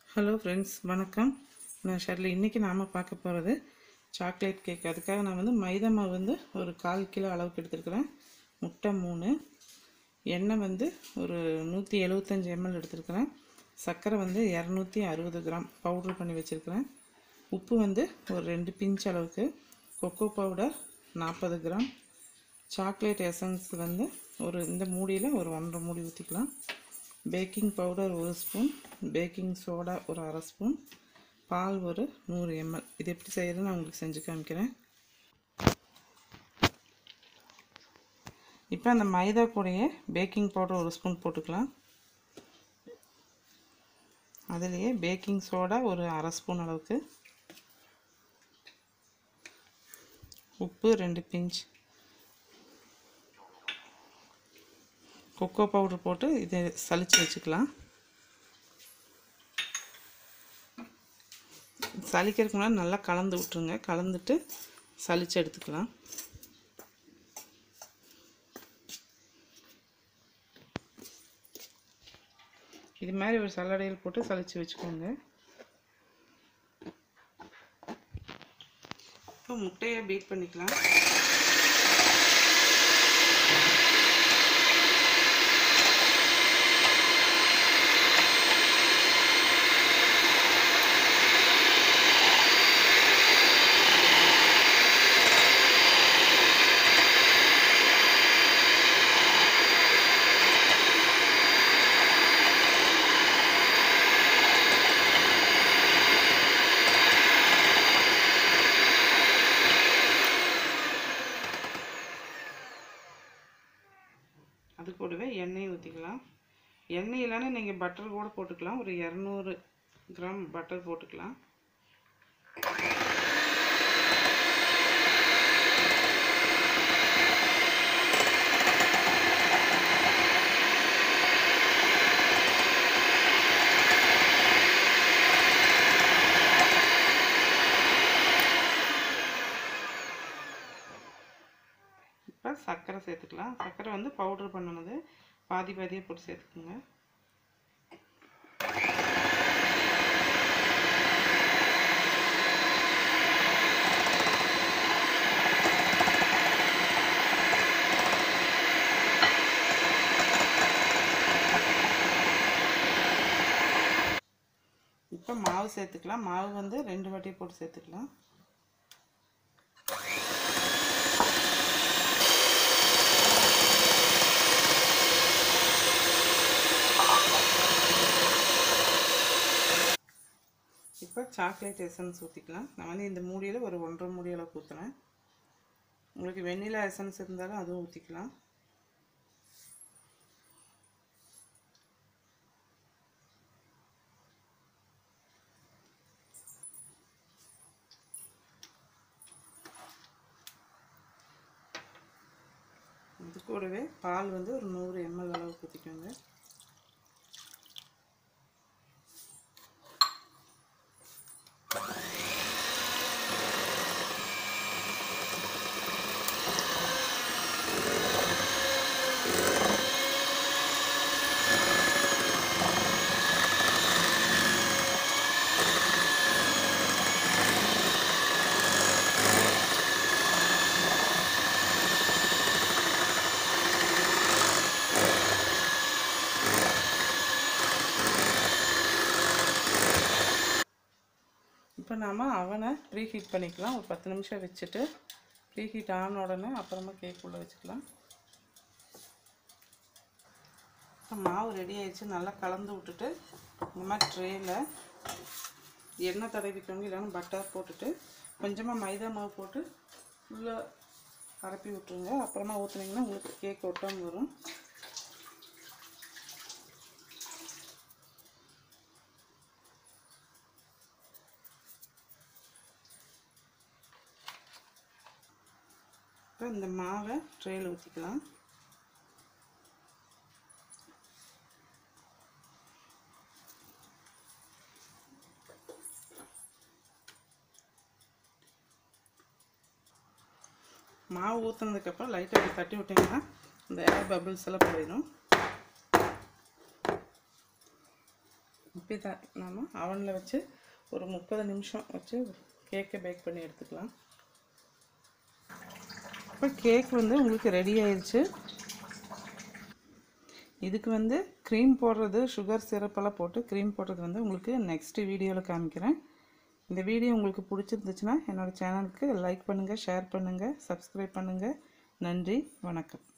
hello friends வணக்கம் நான் Shirley இன்றைக்கி நாம் பார்க்க போகிறது சாக்லேட் கேக் அதுக்காக நான் வந்து மைதா மாவு வந்து ஒரு கால் கிலோ அளவுக்கு எடுத்துருக்கிறேன் முட்டை மூணு எண்ணெய் வந்து ஒரு நூற்றி எழுபத்தஞ்சி எம்எல் எடுத்துருக்கிறேன் சர்க்கரை வந்து இரநூத்தி அறுபது கிராம் பவுட்ரு பண்ணி வச்சுருக்கிறேன் உப்பு வந்து ஒரு ரெண்டு பிஞ்ச் அளவுக்கு கொக்கோ பவுடர் நாற்பது கிராம் சாக்லேட் எசன்ஸ் வந்து ஒரு இந்த மூடியில் ஒரு ஒன்றரை மூடி ஊற்றிக்கலாம் பேக்கிங் பவுடர் ஒரு ஸ்பூன் பேக்கிங் சோடா ஒரு அரை ஸ்பூன் பால் ஒரு நூறு எம்எல் இது எப்படி செய்யறதுன்னு நான் உங்களுக்கு செஞ்சு காமிக்கிறேன் இப்போ அந்த மைதா கூடயே பேக்கிங் பவுடர் ஒரு ஸ்பூன் போட்டுக்கலாம் அதுலேயே பேக்கிங் சோடா ஒரு அரை ஸ்பூன் அளவுக்கு உப்பு ரெண்டு பிஞ்ச் கொக்கோ பவுடர் போட்டு இதை சலிச்சு வச்சுக்கலாம் சலிக்கிறதுக்கு முன்னாடி நல்லா கலந்து விட்ருங்க கலந்துட்டு சலிச்சு எடுத்துக்கலாம் இது மாதிரி ஒரு சல்லடையில் போட்டு சலிச்சு வச்சுக்கோங்க இப்போ முட்டையை பீட் பண்ணிக்கலாம் அது கூடவே எண்ணெய் ஊற்றிக்கலாம் எண்ணெய் இல்லைன்னா நீங்கள் பட்டர் கூட போட்டுக்கலாம் ஒரு இரநூறு கிராம் பட்டர் போட்டுக்கலாம் இப்போ சர்க்கரை சேர்த்துக்கலாம் சர்க்கரை வந்து பவுட்ரு பண்ணினது பாதி பாதியாக போட்டு சேர்த்துக்குங்க இப்போ மாவு சேர்த்துக்கலாம் மாவு வந்து ரெண்டு வாட்டி போட்டு சேர்த்துக்கலாம் இப்போ சாக்லேட் எசன்ஸ் ஊற்றிக்கலாம் நான் வந்து இந்த மூடியில் ஒரு ஒன்றரை மூடி அளவுக்கு ஊற்றுனேன் உங்களுக்கு வெண்ணிலா எசன்ஸ் இருந்தாலும் அதுவும் ஊற்றிக்கலாம் இது கூடவே பால் வந்து ஒரு நூறு எம்எல் அளவுக்கு ஊற்றிக்கோங்க இப்போ நாம் அவனை ப்ரீ ஹீட் பண்ணிக்கலாம் ஒரு பத்து நிமிஷம் வச்சுட்டு ப்ரீ ஹீட் ஆன உடனே அப்புறமா கேக் உள்ளே வச்சுக்கலாம் இப்போ மாவு ரெடி ஆயிடுச்சு நல்லா கலந்து விட்டுட்டு இந்த மாதிரி ட்ரேயில் எண்ணெய் தடவிக்கோங்க இல்லைன்னா பட்டர் போட்டுட்டு கொஞ்சமாக மைதா மாவு போட்டு ஃபுல்லாக பரப்பி விட்ருங்க அப்புறமா ஊற்றுனீங்கன்னா உங்களுக்கு கேக் ஒட்டாமல் வரும் இப்போ இந்த மாவை ட்ரேயில் ஊற்றிக்கலாம் மாவு ஊற்றுனதுக்கப்புறம் லைட்டாக அப்படி தட்டி விட்டிங்கன்னா இந்த ஏர் பபிள்ஸ் எல்லாம் போயிடும் இப்போ இதை நாம் அவனில் வச்சு ஒரு முப்பது நிமிஷம் வச்சு கேக்கை பேக் பண்ணி எடுத்துக்கலாம் இப்போ கேக் வந்து உங்களுக்கு ரெடி ஆயிடுச்சு இதுக்கு வந்து க்ரீம் போடுறது சுகர் சிரப்பெல்லாம் போட்டு க்ரீம் போடுறது வந்து உங்களுக்கு நெக்ஸ்ட் வீடியோவில் காமிக்கிறேன் இந்த வீடியோ உங்களுக்கு பிடிச்சிருந்துச்சுன்னா என்னோடய சேனலுக்கு லைக் பண்ணுங்கள் ஷேர் பண்ணுங்கள் சப்ஸ்கிரைப் பண்ணுங்கள் நன்றி வணக்கம்